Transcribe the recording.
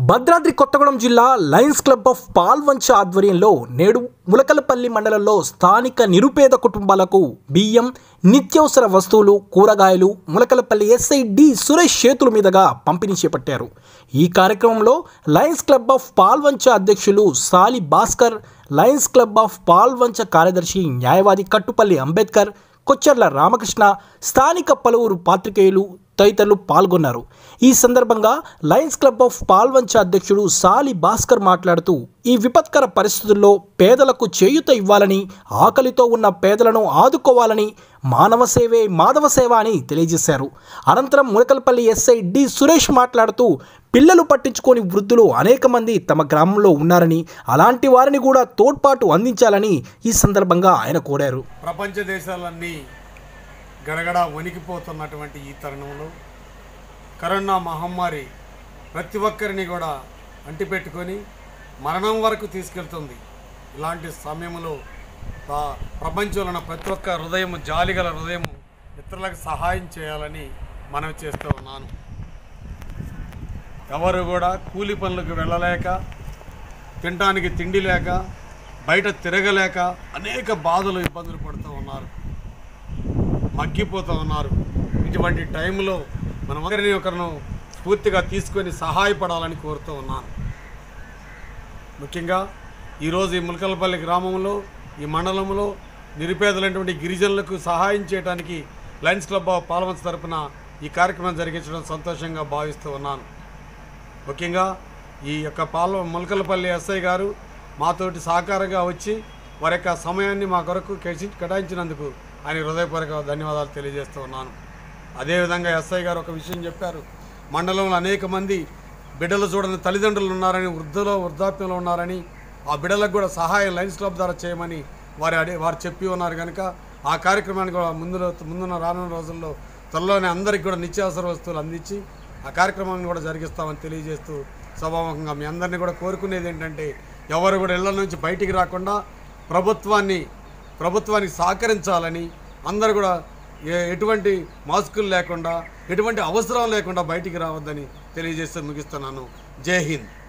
భద్రాద్రి కొత్తగూడెం జిల్లా Lions club of Palvancha ఆధ్వర్యంలో నేడు ములకలపల్లి మండలంలో స్థానిక నిరుపేద కుటుంబాలకు బియ్యం నిత్యావసర వస్తువులు కూరగాయలు ములకలపల్లి ఎస్ఐ డి సురేష్ చేతుల మీదుగా పంపిణీ చేపట్టారు ఈ కార్యక్రమంలో లయన్స్ క్లబ్ ఆఫ్ పాల్వంచ అధ్యక్షులు Sali Bhaskar lions club of Palvancha కార్యదర్శి న్యాయవాది కట్టుపల్లి అంబేద్కర్ కొచ్చర్ల రామకృష్ణ స్థానిక పలువురు పాత్రికేయులు తదితరులు పాల్గొన్నారు ఈ సందర్భంగా లయన్స్ క్లబ్ ఆఫ్ పాల్వంచ అధ్యక్షుడు సాలి భాస్కర్ మాట్లాడుతూ ఈ విపత్కర పరిస్థితుల్లో పేదలకు చేయూత ఇవ్వాలని ఆకలితో ఉన్న పేదలను ఆదుకోవాలని మానవ సేవే మాధవ సేవ అని తెలియజేశారు అనంతరం ములకలపల్లి ఎస్ఐ డి సురేష్ మాట్లాడుతూ పిల్లలు పట్టించుకోని వృద్ధులు అనేక మంది తమ గ్రామంలో ఉన్నారని అలాంటి వారిని కూడా తోడ్పాటు అందించాలని ఈ సందర్భంగా ఆయన కోరారు ప్రపంచ దేశాలన్నీ గడగడ వణికిపోతున్నటువంటి ఈ తరుణంలో కరోనా మహమ్మారి ప్రతి ఒక్కరిని కూడా అంటిపెట్టుకొని మరణం వరకు తీసుకెళ్తుంది ఇలాంటి సమయంలో ప్ర- ప్రపంచంలో ఉన్న ప్రతి ఒక్క హృదయం జాలిగల హృదయం ఇతరులకు సహాయం చేయాలని మనవి చేస్తూ ఉన్నాను ఎవరు కూడా కూలి పనులకు వెళ్ళలేక తినడానికి తిండి లేక బయట తిరగలేక అనేక బాధలు ఇబ్బందులు పడుతూ ఉన్నారు మగ్గిపోతూ ఉన్నారు ఇటువంటి టైంలో మనం ఒకరిని ఒకరిను స్ఫూర్తిగా తీసుకొని సహాయపడాలని కోరుతూ ఉన్నాను ముఖ్యంగా ఈరోజు ఈ ములకలపల్లి గ్రామంలో ఈ మండలంలో నిరుపేదలైనటువంటి గిరిజనులకు సహాయం చేయడానికి లయన్స్ క్లబ్ ఆఫ్ పాల్వంచ తరపున ఈ కార్యక్రమం జరిగించడం సంతోషంగా భావిస్తూ ఉన్నాను ముఖ్యంగా ఈ యొక్క పాల ములకలపల్లి ఎస్ఐ గారు మాతోటి సహకారంగా వచ్చి వారి యొక్క సమయాన్ని మా కొరకు కేసి- కేటాయించినందుకు ఆయన హృదయపూర్వక ధన్యవాదాలు తెలియజేస్తూ ఉన్నాను అదేవిధంగా ఎస్ఐ గారు ఒక విషయం చెప్పారు మండలంలో అనేక మంది బిడ్డలు చూడని తల్లిదండ్రులు ఉన్నారని వృద్ధులో వృద్ధాప్యంలో ఉన్నారని ఆ బిడ్డలకు కూడా సహాయం లయన్స్ క్లబ్ ద్వారా చేయమని వారు అడి వారు చెప్పి ఉన్నారు కనుక ఆ కార్యక్రమాన్ని కూడా ముందులో ముందున్న రానున్న రోజుల్లో త్వరలోనే అందరికీ కూడా నిత్యావసర వస్తువులు అందించి ఆ కార్యక్రమాన్ని కూడా జరిగిస్తామని తెలియజేస్తూ స్వభావంగా మీ అందరినీ కూడా కోరుకునేది ఏంటంటే ఎవరు కూడా ఇళ్ల నుంచి బయటికి రాకుండా ప్రభుత్వాన్ని ప్రభుత్వానికి సహకరించాలని అందరూ కూడా ఏ- ఎటువంటి మాస్కులు లేకుండా ఎటువంటి అవసరం లేకుండా బయటికి రావద్దని తెలియజేస్తూ ముగిస్తున్నాను జై హింద్